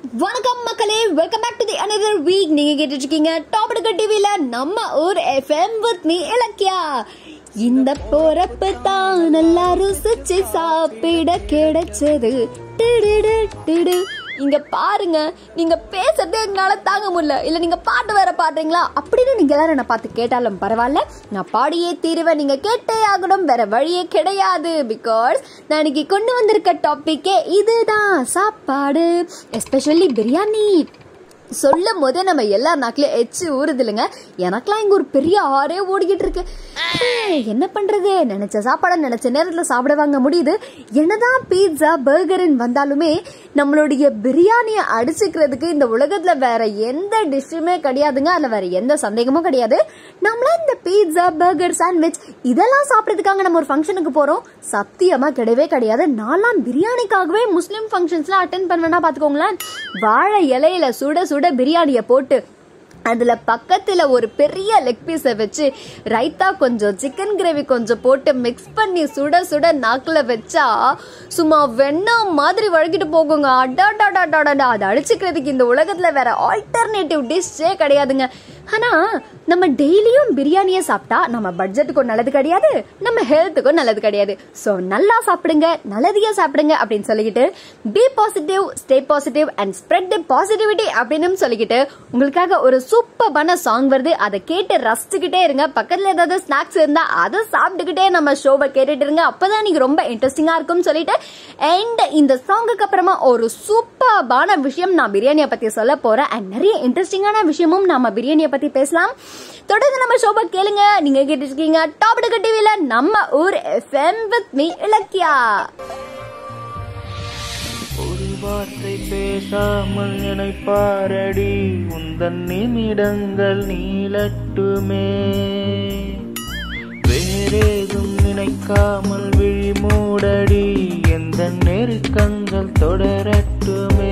வணக்கம் மக்களே welcome back to the another week நீங்க கேட்டுட்டு இருக்கீங்க டாப் எடுக்க டிவில நம்ம ஊர் எஃப்எம் வித் மீ இலக்கியா இந்த போறப்பு தான் நல்லா ருசிச்சு சாப்பிட கிடைச்சது டிடிடு டிடு. இங்க பாருங்க நீங்க பேசுறதே எங்களால தாங்க முடியல இல்ல நீங்க பாட்டு வேற பாடுறீங்களா அப்படின்னு நீங்க எல்லாரும் என்ன பார்த்து கேட்டாலும் பரவாயில்ல நான் பாடியே தீருவேன் நீங்க கேட்டே ஆகணும் வேற வழியே கிடையாது பிகாஸ் நான் இன்னைக்கு கொண்டு வந்திருக்க டாபிக்கே இதுதான் சாப்பாடு எஸ்பெஷலி பிரியாணி சொல்லும் போதே நம்ம எல்லா நாக்கிலும் எச்சு ஊறுது இல்லைங்க எனக்கெல்லாம் இங்க ஒரு பெரிய ஆறே ஓடிக்கிட்டு இருக்கு ஹே, என்ன பண்றது நினைச்ச சாப்பாடை நினைச்ச நேரத்துல சாப்பிட வாங்க முடியுது என்னதான் பீட்சா பர்கர்னு வந்தாலுமே நம்மளுடைய பிரியாணியை அடிச்சுக்கிறதுக்கு இந்த உலகத்துல வேற எந்த டிஷ்ஷுமே கிடையாதுங்க அதுல வேற எந்த சந்தேகமும் கிடையாது நம்மள இந்த பீட்சா பர்கர் சாண்ட்விச் இதெல்லாம் சாப்பிட்றதுக்காக நம்ம ஒரு ஃபங்க்ஷனுக்கு போறோம் சத்தியமா கிடையவே கிடையாது நான்லாம் பிரியாணிக்காகவே முஸ்லீம் ஃபங்க்ஷன்ஸ்லாம் அட்டன் பண்ணுவேன்னா பாத்துக்கோங்களேன் வாழை இலையில சுட சுட பிரியாணியை போட்டு அதுல பக்கத்துல ஒரு பெரிய லெக் பீஸை வச்சு ரைத்தா கொஞ்சம் சிக்கன் கிரேவி கொஞ்சம் போட்டு மிக்ஸ் பண்ணி சுட சுட நாக்குல வச்சா சும்மா வெண்ணம் மாதிரி வழங்கிட்டு போகுங்க அடாடாடாடாடா அதை அடிச்சுக்கிறதுக்கு இந்த உலகத்துல வேற ஆல்டர்னேட்டிவ் டிஷ்ஷே கிடையாதுங்க ஆனா நம்ம டெய்லியும் பிரியாணியை சாப்பிட்டா நம்ம பட்ஜெட்டுக்கும் நல்லது கிடையாது நம்ம ஹெல்த்துக்கும் நல்லது கிடையாது ஸோ நல்லா சாப்பிடுங்க நல்லதையே சாப்பிடுங்க அப்படின்னு சொல்லிக்கிட்டு be positive stay positive and spread the positivity அப்படின்னு சொல்லிக்கிட்டு உங்களுக்காக ஒரு சூப்பரான சாங் வருது அதை கேட்டு ரசிச்சுக்கிட்டே இருங்க பக்கத்துல ஏதாவது ஸ்நாக்ஸ் இருந்தா அதை சாப்பிட்டுக்கிட்டே நம்ம ஷோவை கேட்டுட்டு இருங்க அப்பதான் நீங்க ரொம்ப இன்ட்ரெஸ்டிங்கா இருக்கும்னு சொல்லிட்டு அண்ட் இந்த சாங்குக்கு அப்புறமா ஒரு சூப்பரான விஷயம் நான் பிரியாணியை பத்தி சொல்ல போறேன் அண்ட் நிறைய இன்ட்ரெஸ்டிங்கான விஷயமும் நாம பிரியாணியை பத்தி பேசலாம் தொடர்ந்து நம்ம ஷோபா கேளுங்க நீங்க கேட்டு இருக்கீங்க டாப் எடுக்க டிவில நம்ம ஊர் எஃப்எம் வித் மீ இலக்கியா ஒரு வார்த்தை பேசாமல் நினைப்பாரடி உந்தன் நிமிடங்கள் நீளட்டுமே வேறேதும் நினைக்காமல் விழி மூடடி எந்த நெருக்கங்கள் தொடரட்டுமே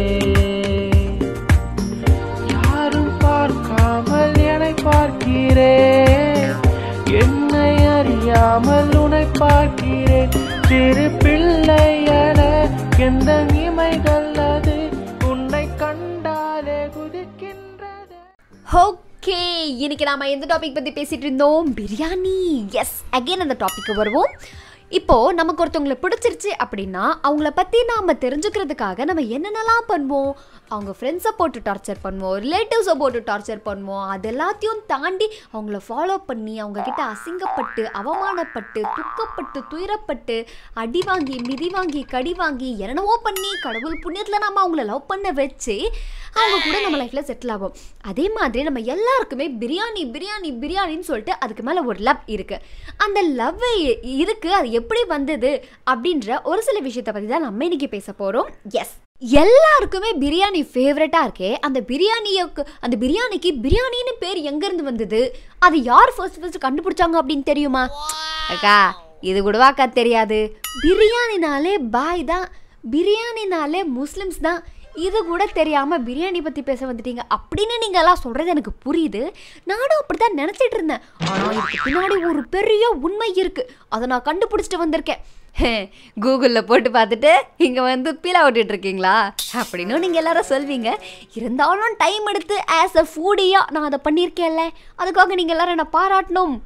யாரும் பார்க்காமல் என்னை பார்க்கிறேன் என்னை அறியாமல் உன்னை பார்க்கிறேன் சிறு பிள்ளையன எந்த இமைகள் அது உன்னை கண்டாலே குதிக்கின்றது ஓகே இன்னைக்கு நாம எந்த டாபிக் பத்தி பேசிட்டு இருந்தோம் பிரியாணி எஸ் அகைன் அந்த டாபிக் வருவோம் இப்போ நமக்கு ஒருத்தவங்களை பிடிச்சிருச்சு அப்படின்னா அவங்கள பத்தி நாம தெரிஞ்சுக்கிறதுக்காக நம்ம என்னென்னலாம் பண்ணுவோம் அவங்க ஃப்ரெண்ட்ஸை போட்டு டார்ச்சர் பண்ணுவோம் ரிலேட்டிவ்ஸை போட்டு டார்ச்சர் பண்ணுவோம் அது எல்லாத்தையும் தாண்டி அவங்கள ஃபாலோ பண்ணி அவங்க கிட்ட அசிங்கப்பட்டு அவமானப்பட்டு துக்கப்பட்டு துயரப்பட்டு அடி வாங்கி மிதி வாங்கி கடி வாங்கி என்னென்னவோ பண்ணி கடவுள் புண்ணியத்தில் நம்ம அவங்கள லவ் பண்ண வச்சு அவங்க கூட நம்ம லைஃப்ல செட்டில் ஆகும் அதே மாதிரி நம்ம எல்லாருக்குமே பிரியாணி பிரியாணி பிரியாணின்னு சொல்லிட்டு அதுக்கு மேல ஒரு லவ் இருக்கு அந்த லவ் இருக்கு அது எப்படி வந்தது அப்படின்ற ஒரு சில விஷயத்தை பத்தி தான் நம்ம இன்னைக்கு பேச போறோம் எஸ் எல்லாருக்குமே பிரியாணி ஃபேவரட்டா இருக்கே அந்த பிரியாணிக்கு அந்த பிரியாணிக்கு பிரியாணின்னு பேர் எங்க இருந்து வந்தது அது யார் ஃபர்ஸ்ட் ஃபர்ஸ்ட் கண்டுபிடிச்சாங்க அப்படின்னு தெரியுமா அக்கா இது கூடவா அக்கா தெரியாது பிரியாணினாலே பாய் தான் பிரியாணினாலே முஸ்லிம்ஸ் தான் இது கூட தெரியாம பிரியாணி பத்தி பேச வந்துட்டீங்க அப்படின்னு நீங்க எல்லாம் சொல்றது எனக்கு புரியுது நானும் அப்படித்தான் நினைச்சிட்டு இருந்தேன் ஆனா இதுக்கு பின்னாடி ஒரு பெரிய உண்மை இருக்கு அதை நான் கண்டுபிடிச்சிட்டு வந்திருக்கேன் கூகுளில் போட்டு பார்த்துட்டு இங்கே வந்து பீலா விட்டுட்டு இருக்கீங்களா அப்படின்னு நீங்கள் எல்லாரும் சொல்வீங்க இருந்தாலும் டைம் எடுத்து ஆஸ் அ ஃபூடியாக நான் அதை பண்ணியிருக்கேன்ல அதுக்காக நீங்கள் எல்லாரும் என்னை பாராட்டணும்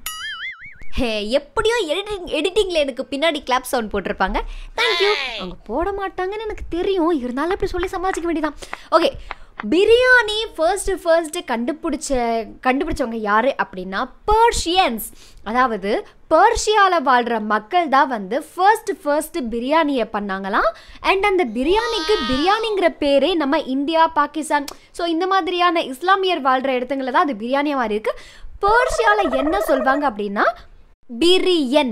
ஹே எப்படியோ எடிட்டிங் எடிட்டிங்கில் எனக்கு பின்னாடி கிளாப் சவுண்ட் போட்டிருப்பாங்க தேங்க்யூ அவங்க போட மாட்டாங்கன்னு எனக்கு தெரியும் இருந்தாலும் இப்படி சொல்லி சமாளிக்க வேண்டியதான் ஓகே பிரியாணி ஃபர்ஸ்ட் ஃபர்ஸ்ட் கண்டுபிடிச்ச கண்டுபிடிச்சவங்க யாரு அப்படின்னா பர்ஷியன்ஸ் அதாவது பர்ஷியாவில் வாழ்கிற மக்கள் தான் வந்து ஃபர்ஸ்ட் ஃபர்ஸ்ட் பிரியாணியை பண்ணாங்களாம் அண்ட் அந்த பிரியாணிக்கு பிரியாணிங்கிற பேரே நம்ம இந்தியா பாகிஸ்தான் ஸோ இந்த மாதிரியான இஸ்லாமியர் வாழ்கிற இடத்துங்களில் தான் அது பிரியாணியாக மாதிரி இருக்கு பர்ஷியாவில் என்ன சொல்வாங்க அப்படின்னா பிரியன்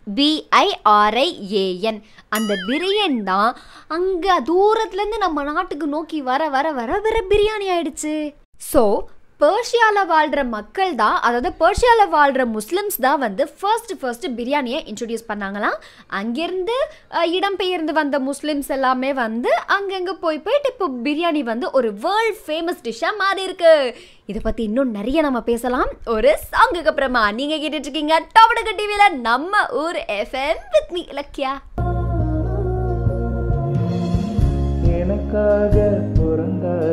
பிஐஆர்ஐஏஎன் அந்த பிரியன் தான் அங்கே தூரத்துலேருந்து நம்ம நாட்டுக்கு நோக்கி வர வர வர வர பிரியாணி ஆயிடுச்சு ஸோ பர்ஷியாவில் வாழ்கிற மக்கள் தான் அதாவது பர்ஷியாவில் வாழ்கிற முஸ்லிம்ஸ் தான் வந்து ஃபர்ஸ்ட் ஃபர்ஸ்ட் பிரியாணியை இன்ட்ரடியூஸ் பண்ணாங்களாம் அங்கேருந்து அஹ், இடம்பெயர்ந்து வந்த முஸ்லிம்ஸ் எல்லாமே வந்து அங்கங்கே போய் போயிட்டு இப்போ பிரியாணி வந்து ஒரு வேர்ல்ட் ஃபேமஸ் டிஷ்ஷாக மாறி இருக்கு இதை பற்றி இன்னும் நிறைய நம்ம பேசலாம் ஒரு சாங்குக்கு அப்புறமா நீங்கள் கேட்டுட்டு இருக்கீங்க டாபடக டிவியில் நம்ம ஊர் எஃப்எம் வித் மீ இலக்கியா எனக்காக பிறந்தாய்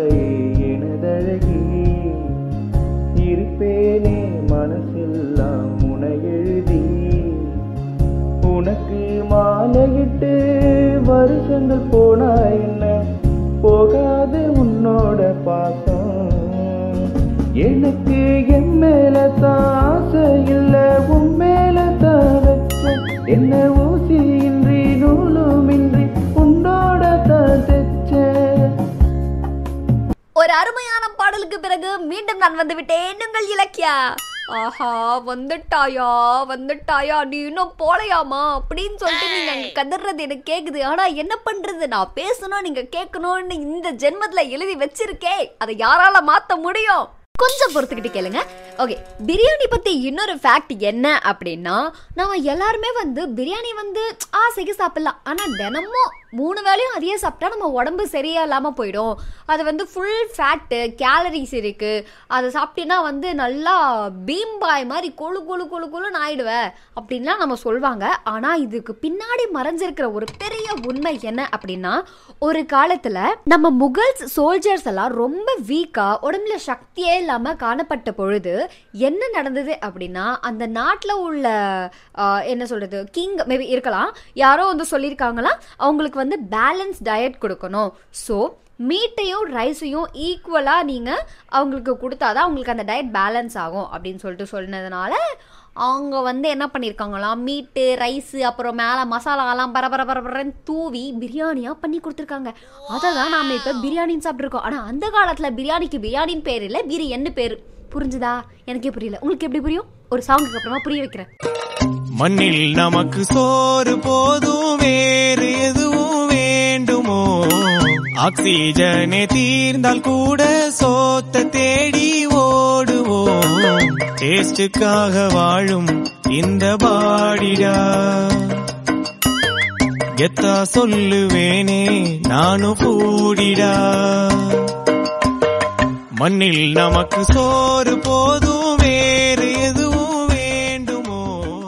உனக்கு மாலையிட்டு வருஷங்கள் போனா என்ன போகாது உன்னோட பாசம் எனக்கு என் மேல தான் ஆசை இல்ல உன் மேல தான் வச்சேன் என்ன ஊசியின்றி நூலுமின்றி உன்னோட தான் தைச்சேன் ஒரு அருமையான பாடலுக்கு பிறகு மீண்டும் நான் வந்து விட்டேன் உங்கள் இலக்கியா ஆஹா வந்துட்டாயா வந்துட்டாயா நீ இன்னும் போலையாமா அப்படின்னு சொல்லிட்டு நீங்க அங்க கதறது எனக்கு கேக்குது ஆனா என்ன பண்றது நான் பேசணும் நீங்க கேட்கணும்னு இந்த ஜென்மத்துல எழுதி வச்சிருக்கே அதை யாரால மாத்த முடியும் கொஞ்சம் பொறுத்துக்கிட்டு கேளுங்க ஓகே பிரியாணி பத்தி இன்னொரு ஃபேக்ட் என்ன அப்படின்னா நம்ம எல்லாருமே வந்து பிரியாணி வந்து ஆசைக்கு சாப்பிடலாம் ஆனா தினமும் மூணு வேளையும் அதையே சாப்பிட்டா நம்ம உடம்பு சரியா இல்லாம போயிடும் அது வந்து ஃபுல் ஃபேட்டு கேலரிஸ் இருக்கு அதை சாப்பிட்டீங்கன்னா வந்து நல்லா பீம்பாய் மாதிரி கொழு கொழு கொழு கொழுன்னு ஆயிடுவ அப்படின்லாம் நம்ம சொல்வாங்க ஆனா இதுக்கு பின்னாடி மறைஞ்சிருக்கிற ஒரு பெரிய உண்மை என்ன அப்படின்னா ஒரு காலத்துல நம்ம முகல்ஸ் சோல்ஜர்ஸ் எல்லாம் ரொம்ப வீக்கா உடம்புல சக்தியே இல்லாம காணப்பட்ட பொழுது என்ன நடந்தது அப்படின்னா அந்த நாட்டில் உள்ள ஆஹ், என்ன சொல்றது கிங் மேபி இருக்கலாம் யாரோ வந்து சொல்லியிருக்காங்களா அவங்களுக்கு வந்து பேலன்ஸ் டயட் கொடுக்கணும் ஸோ மீட்டையும் ரைஸையும் ஈக்குவலாக நீங்கள் அவங்களுக்கு கொடுத்தாதான் அவங்களுக்கு அந்த டயட் பேலன்ஸ் ஆகும் அப்படின்னு சொல்லிட்டு சொன்னதுனால அவங்க வந்து என்ன பண்ணியிருக்காங்களாம் மீட்டு ரைஸு அப்புறம் மேலே மசாலாலாம் பரபர பரபரன்னு தூவி பிரியாணியாக பண்ணி கொடுத்துருக்காங்க அதை தான் நாம் இப்போ பிரியாணின்னு சாப்பிட்ருக்கோம் ஆனால் அந்த காலத்தில் பிரியாணிக்கு பிரியாணின்னு பேர் இல்லை பிரியாணி பேர் புரிஞ்சுதா எனக்கே புரியல உங்களுக்கு எப்படி புரியும் ஒரு சாங்குக்கு அப்புறமா புரிய வைக்கிறேன் மண்ணில் நமக்கு சோறு போதும் வேறு எதுவும் வேண்டுமோ ஆக்சிஜனே தீர்ந்தால் கூட சோத்த தேடி ஓடுவோம் டேஸ்டுக்காக வாழும் இந்த பாடிடா கெத்தா சொல்லுவேனே நானும் பூடிடா மண்ணில் நமக்கு சோறு போதும் வேறு எதுவும் வேண்டுமோ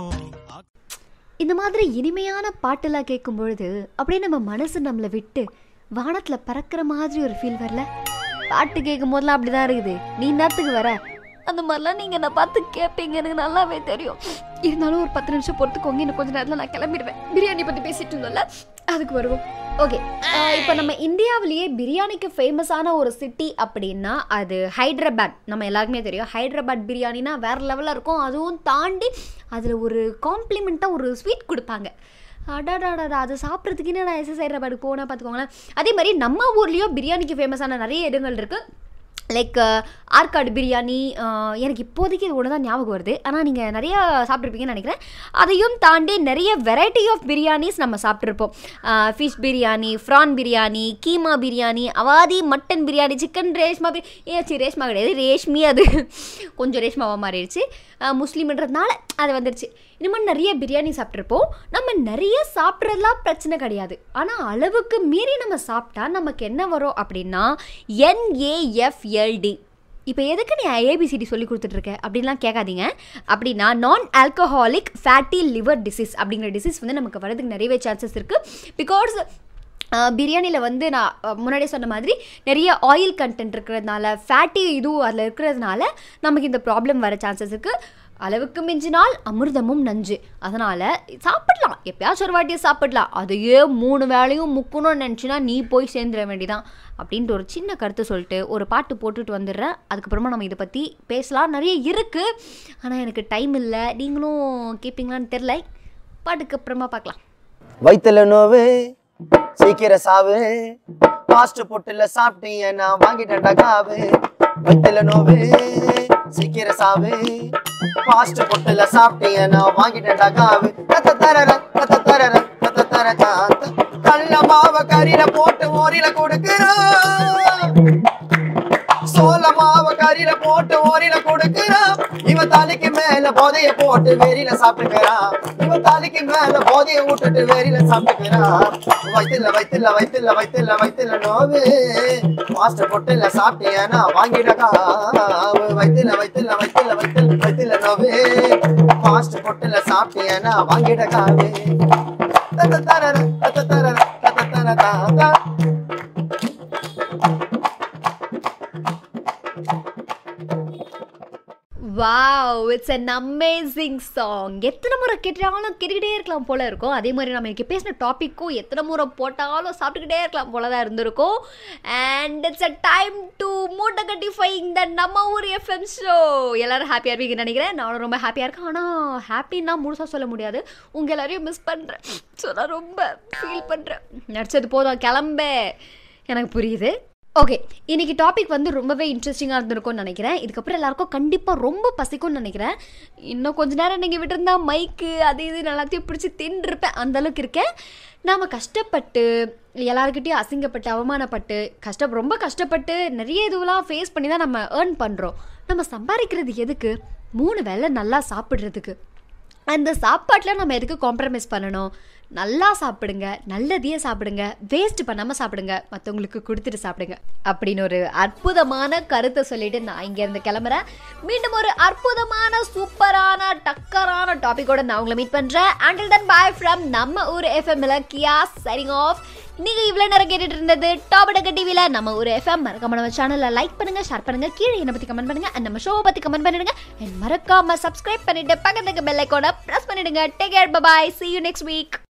இந்த மாதிரி இனிமையான பாட்டெல்லாம் கேட்கும் பொழுது அப்படியே நம்ம மனசு நம்மளை விட்டு வானத்தில் பறக்கிற மாதிரி ஒரு ஃபீல் வரல பாட்டு கேட்கும் போதெல்லாம் அப்படிதான் இருக்குது நீ நேரத்துக்கு வர அந்த மாதிரிலாம் நீங்கள் என்னை பார்த்து கேட்பீங்க எனக்கு நல்லாவே தெரியும் இருந்தாலும் ஒரு பத்து நிமிஷம் பொறுத்துக்கோங்க இன்னும் கொஞ்ச நேரத்தில் நான் கிளம்பிடுவேன் பிரியாணி பற்றி பேசிட்டு இருந்தோம்ல அதுக்கு வருவோம் ஓகே இப்போ நம்ம இந்தியாவிலேயே பிரியாணிக்கு ஃபேமஸான ஒரு சிட்டி அப்படின்னா அது ஹைதராபாத் நம்ம எல்லாருக்குமே தெரியும் ஹைதராபாத் பிரியாணினா வேற லெவலில் இருக்கும் அதுவும் தாண்டி அதில் ஒரு காம்ப்ளிமெண்ட்டாக ஒரு ஸ்வீட் கொடுப்பாங்க அடாடாடா அது சாப்பிட்றதுக்குன்னு நான் எஸ்எஸ் ஹைதராபாத்துக்கு போனால் பார்த்துக்கோங்களேன் அதே மாதிரி நம்ம ஊர்லேயும் பிரியாணிக்கு ஃபேமஸான நிறைய இடங்கள் இருக்குது லைக் ஆற்காடு பிரியாணி அஹ், எனக்கு இப்போதைக்கு இது ஒன்று தான் ஞாபகம் வருது ஆனால் நீங்கள் நிறையா சாப்பிட்ருப்பீங்கன்னு நினைக்கிறேன் அதையும் தாண்டி நிறைய வெரைட்டி ஆஃப் பிரியாணிஸ் நம்ம சாப்பிட்ருப்போம் fish biryani prawn biryani keema biryani Awadhi mutton biryani chicken reshma பிரி ஏ சி ரேஷ்மா கிடையாது ரேஷ்மி அது கொஞ்சம் ரேஷ்மாவாக மாறிடுச்சு அஹ், முஸ்லீம்ன்றதுனால அது வந்துருச்சு இந்த மாதிரி நிறைய பிரியாணி சாப்பிட்ருப்போம் நம்ம நிறைய சாப்பிட்றதுலாம் பிரச்சனை கிடையாது ஆனால் அளவுக்கு மீறி நம்ம சாப்பிட்டா நமக்கு என்ன வரும் அப்படின்னா என்ஏஎஃப்எல்டி இப்போ எதுக்கு நீ ஏபிசிடி சொல்லி கொடுத்துட்ருக்க அப்படின்லாம் கேட்காதீங்க அப்படின்னா நான் ஆல்கஹாலிக் ஃபேட்டி லிவர் டிசீஸ் அப்படிங்கிற டிசீஸ் வந்து நமக்கு வரதுக்கு நிறையவே சான்சஸ் இருக்குது பிகாஸ் பிரியாணியில் வந்து நான் அஹ், முன்னாடியே சொன்ன மாதிரி நிறைய ஆயில் கண்டென்ட் இருக்கிறதுனால ஃபேட்டி இதுவும் அதில் இருக்கிறதுனால நமக்கு இந்த ப்ராப்ளம் வர சான்சஸ் இருக்குது அளவுக்கு மிஞ்சினால் அமிர்தமும் நஞ்சு அதனால் சாப்பிடலாம் எப்பயாச்சும் ஒரு வாட்டி சாப்பிடலாம் அதையே மூணு வேளையும் முக்கணும்னு நினச்சினா நீ போய் சேர்ந்துட வேண்டியதான் அப்படின்ட்டு ஒரு சின்ன கருத்து சொல்லிட்டு ஒரு பாட்டு போட்டுட்டு வந்துடுறேன் அதுக்கப்புறமா நம்ம இதை பற்றி பேசலாம் நிறைய இருக்குது ஆனால் எனக்கு டைம் இல்லை நீங்களும் கேட்பீங்களான்னு தெரில பாட்டுக்கு அப்புறமா பார்க்கலாம் வயித்துல நோவு சீக்கிரம் சாவு ஃபாஸ்ட் ஃபுட்டில் சாப்பிட்டீங்க நான் வாங்கிட்டேன்டா காவு வயித்துல நோவு சீக்கிரம் சாவு ஃபாஸ்ட் ஃபுட்டில் சாப்பிட்டீங்க நான் வாங்கிட்டேன்டா காவு கத்த தரர கத்த தரர கத்த தர காத்த கள்ள மாவ கறியில போட்டு ஓரில கொடுக்குறோம் சோள மாவ கறியில போட்டு ஓரில கொடுக்குறான் இவன் தலைக்கு மேல போதைய போட்டு வெறியில சாப்பிட்டுக்கிறான் இவன் தலைக்கு மேல போதைய விட்டுட்டு வெறியில சாப்பிட்டுக்கிறான் வயித்துல வயித்துல வயித்துல வயித்துல வயித்துல நோவு மாஸ்டர் பொட்டுல சாப்பிட்டேன்னா வாங்கிட காவு வயித்துல வயித்துல வயித்துல வயித்துல வயித்துல நோவு மாஸ்டர் பொட்டுல சாப்பிட்டேன்னா வாங்கிட காவு தத்த தரர தத்த தரர தத்த தர தாத்தா wow it's an amazing song எத்தனை முறை கேட்டாலும் கேட்டுக்கிட்டே இருக்கலாம் போல இருக்கும் அதே மாதிரி நம்ம இன்னைக்கு பேசின டாப்பிக்கும் எத்தனை முறை போட்டாலும் சாப்பிட்டுக்கிட்டே இருக்கலாம் போல தான் இருந்திருக்கும் and it's a time to மூட்டை கட்டி ஃபைங் த நம்ம ஊர் எஃப்எம் ஷோ எல்லாரும் ஹாப்பியாக இருப்பீங்கன்னு நினைக்கிறேன் நானும் ரொம்ப ஹாப்பியாக இருக்கேன் ஆனால் ஹாப்பின்னா முழுசாக சொல்ல முடியாது உங்கள் எல்லாரையும் மிஸ் பண்ணுறேன் ஸோ நான் ரொம்ப ஃபீல் பண்ணுறேன் நடிச்சது போதும் கிளம்பு எனக்கு புரியுது ஓகே இன்னைக்கு டாபிக் வந்து ரொம்பவே இன்ட்ரெஸ்டிங்காக இருந்திருக்கும்னு நினைக்கிறேன் இதுக்கப்புறம் எல்லாருக்கும் கண்டிப்பாக ரொம்ப பசிக்கும்னு நினைக்கிறேன் இன்னும் கொஞ்ச நேரம் நீங்கள் விட்டுருந்தா மைக்கு அது இது எல்லாத்தையும் பிடிச்சி தின்றுருப்பேன் அந்த அளவுக்கு இருக்கேன் நாம் கஷ்டப்பட்டு எல்லாருக்கிட்டையும் அசிங்கப்பட்டு அவமானப்பட்டு கஷ்ட ரொம்ப கஷ்டப்பட்டு நிறைய இதுவெல்லாம் ஃபேஸ் பண்ணி தான் நம்ம ஏர்ன் பண்ணுறோம் நம்ம சம்பாதிக்கிறது எதுக்கு மூணு வேளை நல்லா சாப்பிட்றதுக்கு அந்த சாப்பாட்டில் நம்ம எதுக்கு காம்ப்ரமைஸ் பண்ணணும் நல்லா சாப்பிடுங்க நல்லதையே சாப்பிடுங்க வேஸ்ட் பண்ணாமல் சாப்பிடுங்க மற்றவங்களுக்கு கொடுத்துட்டு சாப்பிடுங்க அப்படின்னு ஒரு அற்புதமான கருத்தை சொல்லிட்டு நான் இங்கேருந்து கிளம்புறேன் மீண்டும் ஒரு அற்புதமான சூப்பரான டக்கரான டாபிக்கோட நான் உங்களை மீட் பண்ணுறேன் அண்டில் தன் பாய் ஃப்ரம் நம்ம ஊர் எஃப்எம்ல கியா சரிங் ஆஃப் நீங்கள் இவ்வளோ நேரம் கேட்டுட்டு இருந்தது டாப் டக்க டிவியில் நம்ம ஒரு எஃப்எம் மறக்காம நம்ம சேனலை லைக் பண்ணுங்க ஷேர் பண்ணுங்க கீழே என்னை பற்றி கமெண்ட் பண்ணுங்க and நம்ம ஷோவை பற்றி கமெண்ட் பண்ணிடுங்க and மறக்காம சப்ஸ்கிரைப் பண்ணிட்டு பக்கத்துக்கு பெல் ஐக்கோனை ப்ரெஸ் பண்ணிடுங்க take care bye bye see you next week